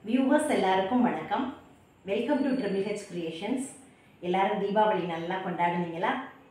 viewers எல்லாருக்கும் வணக்கம் welcome to triple H creations எல்லாரும் தீபாவளி நல்லா கொண்டாடுனீங்களா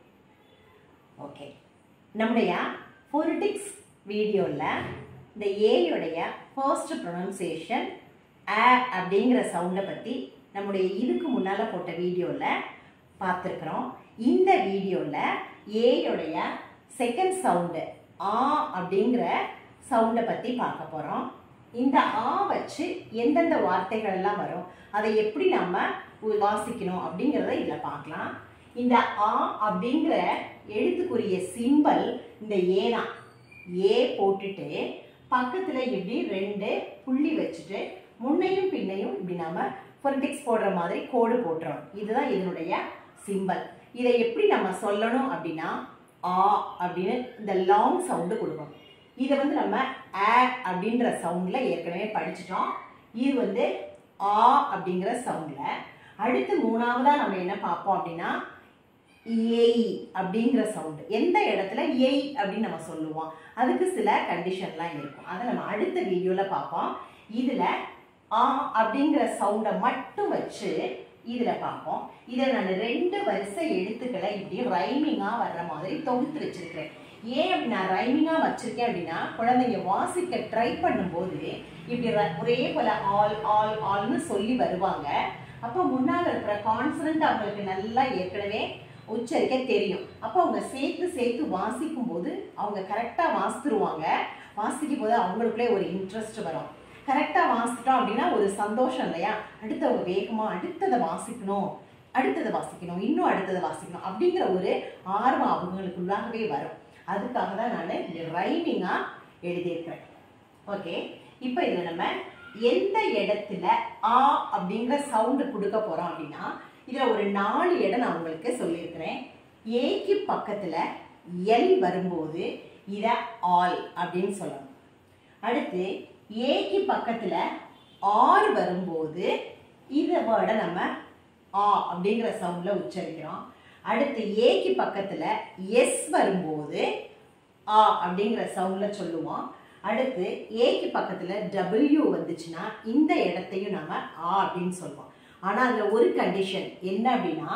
ஓகே நம்முடைய ஃபோரிட்டிக்ஸ் வீடியோவில் இந்த ஏயோடைய ஃபர்ஸ்ட் ப்ரொனன்சியேஷன் அ அப்படிங்கிற சவுண்டை பற்றி நம்முடைய இதுக்கு முன்னால் போட்ட வீடியோவில் பார்த்துருக்குறோம் இந்த வீடியோவில் ஏயோடைய செகண்ட் சவுண்டு ஆ அப்படிங்கிற சவுண்டை பற்றி பார்க்க போகிறோம் இந்த ஆ வச்சு எந்தெந்த வார்த்தைகள் எல்லாம் வரும் அதை எப்படி நம்ம உ- வாசிக்கணும் அப்படிங்கிறத இதில் பார்க்கலாம் இந்த ஆ அப்படிங்கிற எழுத்துக்குரிய சிம்பல் இந்த ஏ தான் ஏ போட்டுட்டு பக்கத்தில் இப்படி ரெண்டு புள்ளி வச்சுட்டு முன்னையும் பின்னையும் இப்படி நாம ஃபொனடிக்ஸ் போடுற மாதிரி கோடு போட்டுறோம் இதுதான் இதனுடைய சிம்பல் இதை எப்படி நம்ம சொல்லணும் அப்படின்னா ஆ அப்படின்னு இந்த லாங் சவுண்டு கொடுக்கணும் இதை வந்து நம்ம ஆ அப்படின்ற சவுண்டில் ஏற்கனவே படிச்சிட்டோம் இது வந்து ஆ அப்படிங்கிற சவுண்டில் அடுத்து மூணாவதாக நம்ம என்ன பார்ப்போம் அப்படின்னா ஏய் அப்படிங்கிற சவுண்டு எந்த இடத்துல ஏய் அப்படின்னு நம்ம சொல்லுவோம் அதுக்கு சில கண்டிஷன்லாம் இருக்கும் அதை நம்ம அடுத்த வீடியோவில் பார்ப்போம் இதில் ஆ அப்படிங்கிற சவுண்டை மட்டும் வச்சு இதில் பார்ப்போம் இதை நான் ரெண்டு வரிசை எழுத்துக்களை இப்படி ரைமிங்காக வர்ற மாதிரி தொகுத்து வச்சிருக்கிறேன் ஏன் அப்படி நான் ரைமிங்காக வச்சிருக்கேன் அப்படின்னா குழந்தைங்க வாசிக்க ட்ரை பண்ணும்போது இப்படி ர- ஒரே போல ஆல் ஆல் ஆல்னு சொல்லி வருவாங்க அப்போ முன்னால் இருக்கிற கான்சனன்ட் அவங்களுக்கு நல்லா ஏற்கனவே உச்சரிக்க தெரியும் அப்போ அவங்க சேர்த்து சேர்த்து வாசிக்கும் போது அவங்க கரெக்டாக வாசித்துருவாங்க வாசிக்கும் போது அவங்களுக்குள்ளே ஒரு இன்ட்ரெஸ்ட் வரும் கரெக்டாக வாசிட்டோம் அப்படின்னா ஒரு சந்தோஷம் இல்லையா அடுத்தவங்க வேகமாக அடுத்ததை வாசிக்கணும் அடுத்ததை வாசிக்கணும் இன்னும் அடுத்ததை வாசிக்கணும் அப்படிங்கிற ஒரு ஆர்வம் அவங்களுக்குள்ளாகவே வரும் அதுக்காக தான் நான் இந்த ரைமிங்காக எழுதியிருக்கிறேன் ஓகே இப்போ இதில் நம்ம எந்த இடத்துல ஆ அப்படிங்கிற சவுண்டு கொடுக்க போகிறோம் அப்படின்னா இதில் ஒரு நாலு இடம் நான் உங்களுக்கு சொல்லியிருக்கிறேன் ஏக்கு பக்கத்தில் எல் வரும்போது இதை ஆல் அப்படின்னு சொல்லணும் அடுத்து ஏக்கு பக்கத்தில் ஆர் வரும்போது இந்த வேர்டை நம்ம ஆ அப்படிங்கிற சவுண்டில் உச்சரிக்கிறோம் அடுத்து ஏக்கு பக்கத்தில் எஸ் வரும்போது ஆ அப்படிங்கிற சவுண்டில் சொல்லுவோம் அடுத்து ஏக்கு பக்கத்தில் டபிள்யூ வந்துச்சுன்னா இந்த இடத்தையும் நம்ம ஆ அப்படின்னு சொல்லுவோம் ஆனால் அதில் ஒரு கண்டிஷன் என்ன அப்படின்னா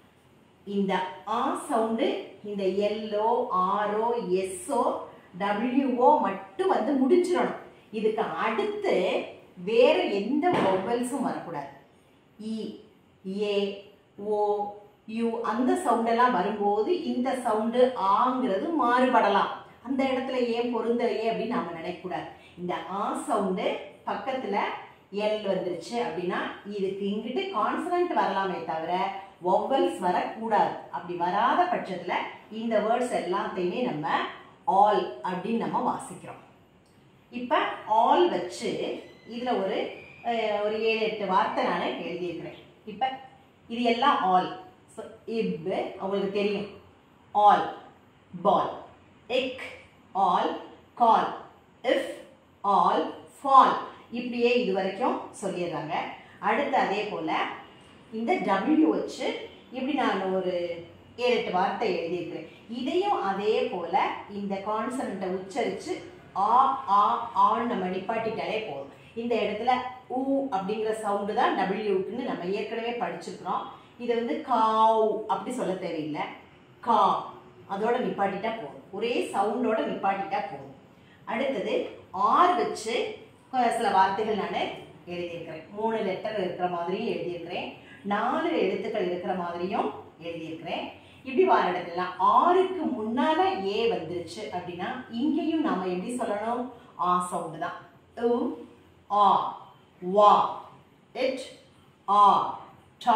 இந்த ஆ சவுண்டு இந்த எல்லோ ஆரோ எஸ்ஓ டபிள்யூஓ மட்டும் வந்து முடிச்சிடணும் இதுக்கு அடுத்து வேற எந்த வொவல்ஸும் வரக்கூடாது இ ஏ ஓ யூ அந்த சவுண்டெல்லாம் வரும்போது இந்த சவுண்டு ஆங்கிறது மாறுபடலாம் அந்த இடத்துல ஏன் பொருந்தலையே அப்படின்னு நாம நினைக்கக்கூடாது இந்த ஆ சவுண்டு பக்கத்துல எல் வந்துருச்சு அப்படின்னா இதுக்கு இங்கிட்டு கான்சனன்ட் வரலாமே தவிர வொவல்ஸ் வரக்கூடாது அப்படி வராத பட்சத்துல இந்த வேர்ட்ஸ் எல்லாத்தையுமே நம்ம ஆல் அப்படின்னு நம்ம வாசிக்கிறோம் இப்போ ஆல் வச்சு இதில் ஒரு அஹ், ஒரு ஏழு எட்டு வார்த்தை நான் எழுதியிருக்கிறேன் இப்போ இது எல்லாம் ஆல் இப் அவங்களுக்கு தெரியும் all ball egg all call if all fall இப்படியே இது வரைக்கும் சொல்லிடுறாங்க அடுத்து அதே போல் இந்த டபிள்யூ வச்சு இப்படி நான் ஒரு ஏழு எட்டு வார்த்தை எழுதியிருக்கிறேன் இதையும் அதே போல் இந்த கான்சனண்ட்டை உச்சரித்து ஆ ஆ ஆன்னு நம்ம நிப்பாட்டிட்டாலே போதும் இந்த இடத்துல ஊ அப்படிங்கிற சவுண்டு தான் டபிள்யூக்குன்னு நம்ம ஏற்கனவே படிச்சிருக்கிறோம் இதை வந்து காவ் அப்படி சொல்ல தேவையில்லை கா அதோட நிப்பாட்டிட்டா போதும் ஒரே சவுண்டோட நிப்பாட்டிட்டா போதும் அடுத்தது ஆர் வச்சு அஹ், சில வார்த்தைகள் நான் எழுதியிருக்கிறேன் மூணு லெட்டர் இருக்கிற மாதிரியும் எழுதியிருக்கிறேன் நாலு எழுத்துக்கள் இருக்கிற மாதிரியும் எழுதியிருக்கிறேன் இப்படி வர இடத்துல ஆறுக்கு முன்னால ஏ வந்துருச்சு அப்படின்னா இங்கேயும் நாம எப்படி சொல்லணும் ஆ சவுண்டு தான் உ ஆ வா இட் ஆ டா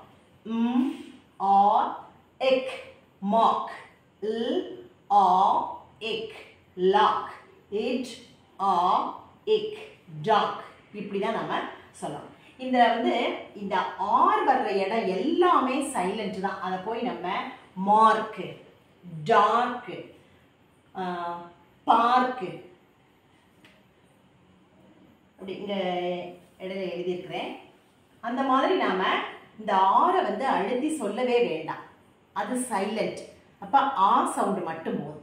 ம் ஆ எக் மாக் இல் ஆ எக் லாக் இட் ஆ எக் டாக் இப்படி தான் நம்ம சொல்லணும் இந்த வந்து இந்த ஆர் வர்ற இடம் எல்லாமே சைலண்ட் தான் அதை போய் நம்ம மார்க்கு டார்க்கு பார்க்கு அப்படி இங்க இடையில எழுதியிருக்கிறேன் அந்த மாதிரி நாம இந்த ஆரை வந்து அழுத்தி சொல்லவே வேண்டாம் அது சைலண்ட் அப்ப ஆ சவுண்டு மட்டும் போதும்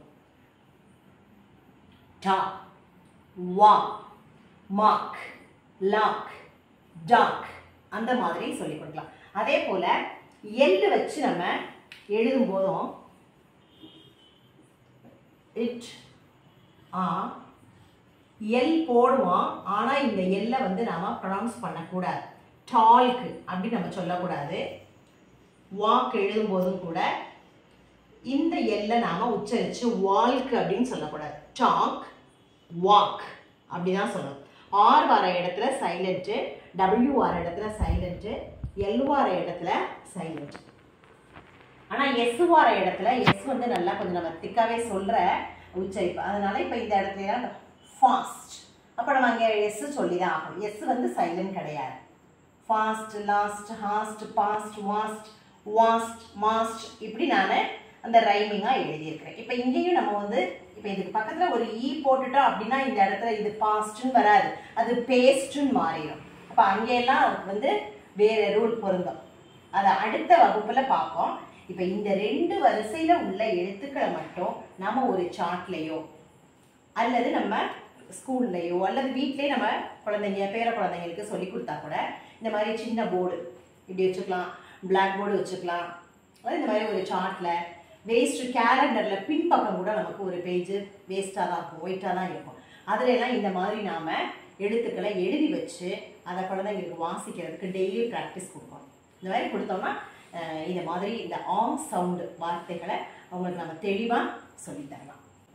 டா வா மாக் லாக் டார்க் அந்த மாதிரி சொல்லி கொடுக்கலாம் அதே போல எல் வச்சு நம்ம எழுதும் போதும் இட் ஆ எல் போடுவோம் ஆனா இந்த எல்லை வந்து நாம ப்ரொனவுன்ஸ் பண்ணக்கூடாது டால்க் அப்படி நம்ம சொல்லக்கூடாது வாக் எழுதும் போதும் கூட இந்த எல்லை நாம உச்சரிச்சு வால்க் அப்படின்னு சொல்லக்கூடாது டாக் வாக் அப்படிதான் சொல்லணும் ஆர் வர இடத்துல சைலண்ட்டு டபிள்யூ வர இடத்துல சைலண்ட்டு எல் வர இடத்துல சைலண்ட் ஆனால் எஸ் வர இடத்துல எஸ் வந்து நல்லா கொஞ்சம் நம்ம திக்காவே சொல்கிற உச்சரிப்பு அதனால இப்போ இந்த இடத்துல ஃபாஸ்ட் அப்போ நம்ம அங்கே எஸ் சொல்லி தான் ஆகணும் எஸ் வந்து சைலண்ட் கிடையாது fast last hast past vast vast mast இப்படி நான் அந்த ரைமிங்காக எழுதியிருக்கிறேன் இப்போ இங்கேயும் நம்ம வந்து இப்போ இதுக்கு பக்கத்தில் ஒரு ஈ போட்டுட்டோம் அப்படின்னா இந்த இடத்துல இது பாஸ்ட்னு வராது அது பேஸ்ட்னு மாறிடும் அப்போ அங்கெல்லாம் வந்து வேற ரூல் பொருந்தும் அதை அடுத்த வகுப்பில் பார்ப்போம் இப்போ இந்த ரெண்டு வரிசையில் உள்ள எழுத்துக்களை மட்டும் நம்ம ஒரு சார்ட்லேயோ அல்லது நம்ம ஸ்கூல்லையோ அல்லது வீட்லேயே நம்ம குழந்தைங்க பேர குழந்தைங்களுக்கு சொல்லி கொடுத்தா கூட இந்த மாதிரி சின்ன போர்டு இப்படி வச்சுக்கலாம் பிளாக் போர்டு வச்சுக்கலாம் அதாவது இந்த மாதிரி ஒரு சார்ட்டில் வேஸ்ட் கேலண்டரில் பின்பக்கம் கூட நமக்கு ஒரு பேஜ் வேஸ்ட்டாக தான் இருக்கும் ஒயிட்டாக தான் இருக்கும் அதுல எல்லாம் இந்த மாதிரி நாம் எழுத்துக்களை எழுதி வச்சு அதை குழந்தைங்களுக்கு வாசிக்கிறதுக்கு டெய்லி ப்ராக்டிஸ் கொடுக்கணும் இந்த மாதிரி கொடுத்தோம்னா அஹ், இந்த மாதிரி இந்த ஆ சவுண்டு வார்த்தைகளை அவங்களுக்கு நம்ம தெளிவாக சொல்லித் தரலாம்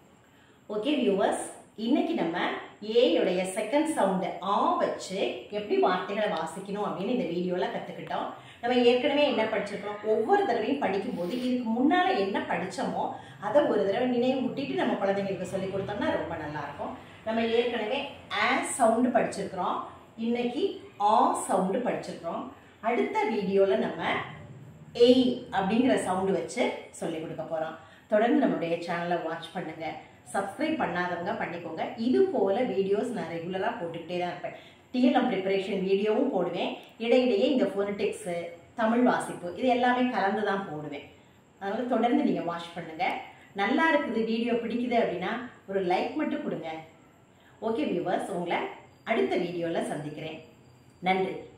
ஓகே வியூவர்ஸ் இன்னைக்கு நம்ம ஏயுடைய செகண்ட் சவுண்டு ஆ வச்சு எப்படி வார்த்தைகளை வாசிக்கணும் அப்படின்னு இந்த வீடியோவில் கற்றுக்கிட்டோம் நம்ம ஏற்கனவே என்ன படிச்சிருக்கோம் ஒவ்வொரு தடவையும் படிக்கும்போது இதுக்கு முன்னால் என்ன படித்தோமோ அதை ஒரு தடவை நினைவூட்டிட்டு நம்ம குழந்தைங்களுக்கு சொல்லி கொடுத்தோம்னா ரொம்ப நல்லா இருக்கும் நம்ம ஏற்கனவே ஆ சவுண்டு படிச்சிருக்கிறோம் இன்னைக்கு ஆ சவுண்டு படிச்சிருக்கிறோம் அடுத்த வீடியோவில் நம்ம ஏய் அப்படிங்கிற சவுண்டு வச்சு சொல்லி கொடுக்க போகிறோம் தொடர்ந்து நம்மளுடைய சேனலை வாட்ச் பண்ணுங்க சப்ஸ்கிரைப் பண்ணாதவங்க பண்ணிக்கோங்க இது போல வீடியோஸ் நான் ரெகுலராக போட்டுக்கிட்டே தான் இருப்பேன் டிஎல்எம் ப்ரிப்பரேஷன் வீடியோவும் போடுவேன் இடையிடையே இந்த ஃபோனட்டிக்ஸு தமிழ் வாசிப்பு இது எல்லாமே கலந்து தான் போடுவேன் அதனால் தொடர்ந்து நீங்கள் வாட்ச் பண்ணுங்க நல்லா இருக்குது வீடியோ பிடிக்குது அப்படின்னா ஒரு லைக் மட்டும் கொடுங்க ஓகே வியூவர்ஸ் உங்களை அடுத்த வீடியோவில் சந்திக்கிறேன் நன்றி